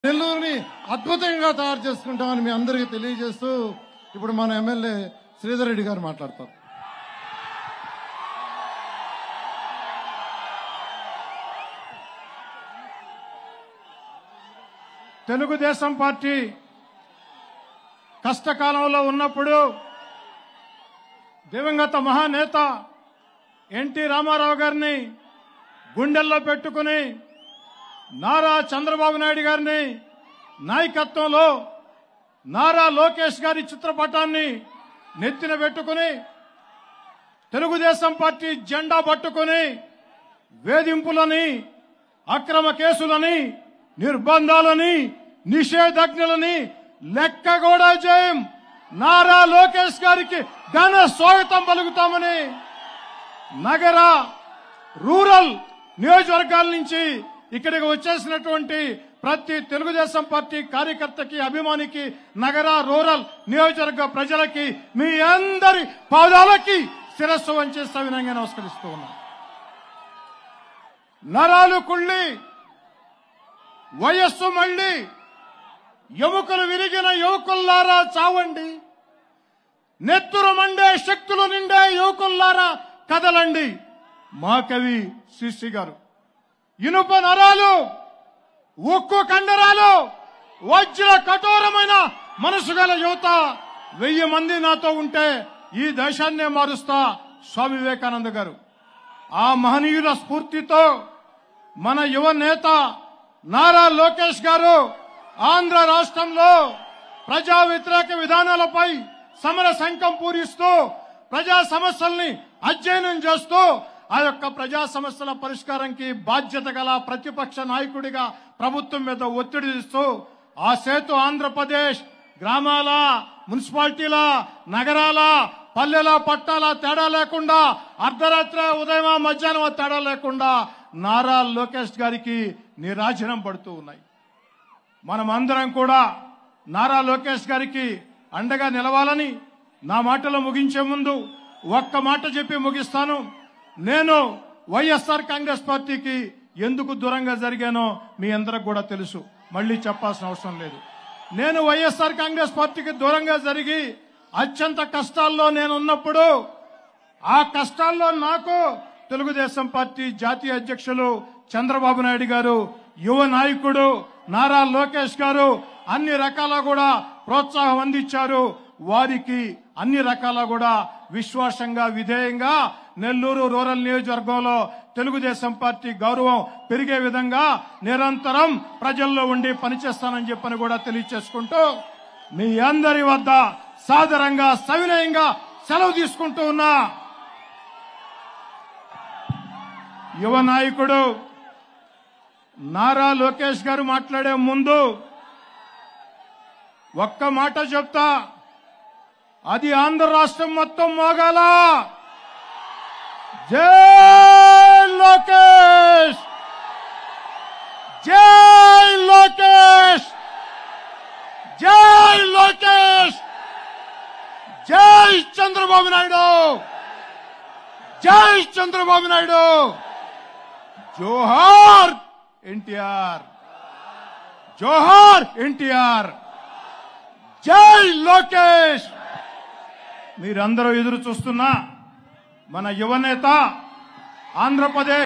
నెల్లూరుని అద్భుతంగా తయారు చేసుకుంటామని మీ అందరికీ తెలియజేస్తూ ఇప్పుడు మన ఎమ్మెల్యే శ్రీధర్ రెడ్డి గారు మాట్లాడతారు తెలుగుదేశం పార్టీ కష్టకాలంలో ఉన్నప్పుడు దివంగత మహానేత ఎన్టీ రామారావు గారిని గుండెల్లో పెట్టుకుని నారా చంద్రబాబు నాయుడు గారిని నాయకత్వంలో నారా లోకేష్ గారి చిత్రపటాన్ని నెత్తిన పెట్టుకుని తెలుగుదేశం పార్టీ జెండా పట్టుకుని వేధింపులని అక్రమ కేసులని నిర్బంధాలని నిషేధాజ్ఞలని లెక్క కూడా చేయం నారా లోకేష్ గారికి ఘన స్వాగతం పలుకుతామని నగర రూరల్ నియోజకవర్గాల నుంచి ఇక్కడికి వచ్చేసినటువంటి ప్రతి తెలుగుదేశం పార్టీ కార్యకర్తకి అభిమానికి నగర రూరల్ నియోజకవర్గ ప్రజలకి మీ అందరి పాదాలకి శిరస్సు వంచే సవినంగా నమస్కరిస్తూ ఉన్నాను నరాలు కుళ్ళి వయస్సు మళ్ళీ ఎముకలు విరిగిన యువకుల్లారా చావండి నెత్తురు మండే శక్తులు నిండే యువకుల్లారా కదలండి మా కవి శ్రీశ్రీ గారు ఇనుప నరాలు ఉక్కు కండరాలు వజ్ర కఠోరమైన మనసు గల యువత వెయ్యి మంది నాతో ఉంటే ఈ దేశాన్నే మారుస్తా స్వామి వివేకానంద గారు ఆ మహనీయుల స్ఫూర్తితో మన యువ నేత నారా లోకేష్ గారు ఆంధ్ర రాష్ట్రంలో ప్రజా వ్యతిరేక విధానాలపై సమర శంఖం పూరిస్తూ ప్రజా సమస్యల్ని అధ్యయనం చేస్తూ ఆ యొక్క ప్రజా సమస్యల పరిష్కారంకి బాధ్యత గల ప్రతిపక్ష నాయకుడిగా ప్రభుత్వం మీద ఒత్తిడి ఇస్తూ ఆ సేతు ఆంధ్రప్రదేశ్ గ్రామాల మున్సిపాలిటీల నగరాల పల్లెల పట్టాల తేడా లేకుండా అర్ధరాత్రి ఉదయం మధ్యాహ్నం తేడా లేకుండా నారా లోకేష్ గారికి నిరాజనం పడుతూ ఉన్నాయి మనం అందరం కూడా నారా లోకేష్ గారికి అండగా నిలవాలని నా మాటలు ముగించే ముందు ఒక్క మాట చెప్పి ముగిస్తాను నేను వైఎస్ఆర్ కాంగ్రెస్ పార్టీకి ఎందుకు దూరంగా జరిగానో మీ అందరికి కూడా తెలుసు మళ్ళీ చెప్పాల్సిన అవసరం లేదు నేను వైఎస్ఆర్ కాంగ్రెస్ పార్టీకి దూరంగా జరిగి అత్యంత కష్టాల్లో నేను ఉన్నప్పుడు ఆ కష్టాల్లో నాకు తెలుగుదేశం పార్టీ జాతీయ అధ్యక్షులు చంద్రబాబు నాయుడు గారు యువ నాయకుడు నారా లోకేష్ గారు అన్ని రకాల కూడా ప్రోత్సాహం అందించారు వారికి అన్ని రకాల కూడా విశ్వాసంగా విధేయంగా నెల్లూరు రూరల్ నియోజకవర్గంలో తెలుగుదేశం పార్టీ గౌరవం పెరిగే విధంగా నిరంతరం ప్రజల్లో ఉండి పనిచేస్తానని చెప్పని కూడా తెలియచేసుకుంటూ మీ అందరి వద్ద సాదరంగా సవినయంగా సెలవు తీసుకుంటూ ఉన్నా యువ నాయకుడు నారా లోకేష్ గారు మాట్లాడే ముందు ఒక్క మాట చెప్తా అది ఆంధ్ర రాష్ట్రం మొత్తం మోగాల జై లోకేష్ జై లోకేష్ జై లోకేష్ జై చంద్రబాబు నాయుడు జై చంద్రబాబు నాయుడు జోహార్ ఎన్టీఆర్ జోహార్ ఎన్టీఆర్ జై లోకేష్ మీరందరూ ఎదురు చూస్తున్నా మన యువనేత ఆంధ్రప్రదేశ్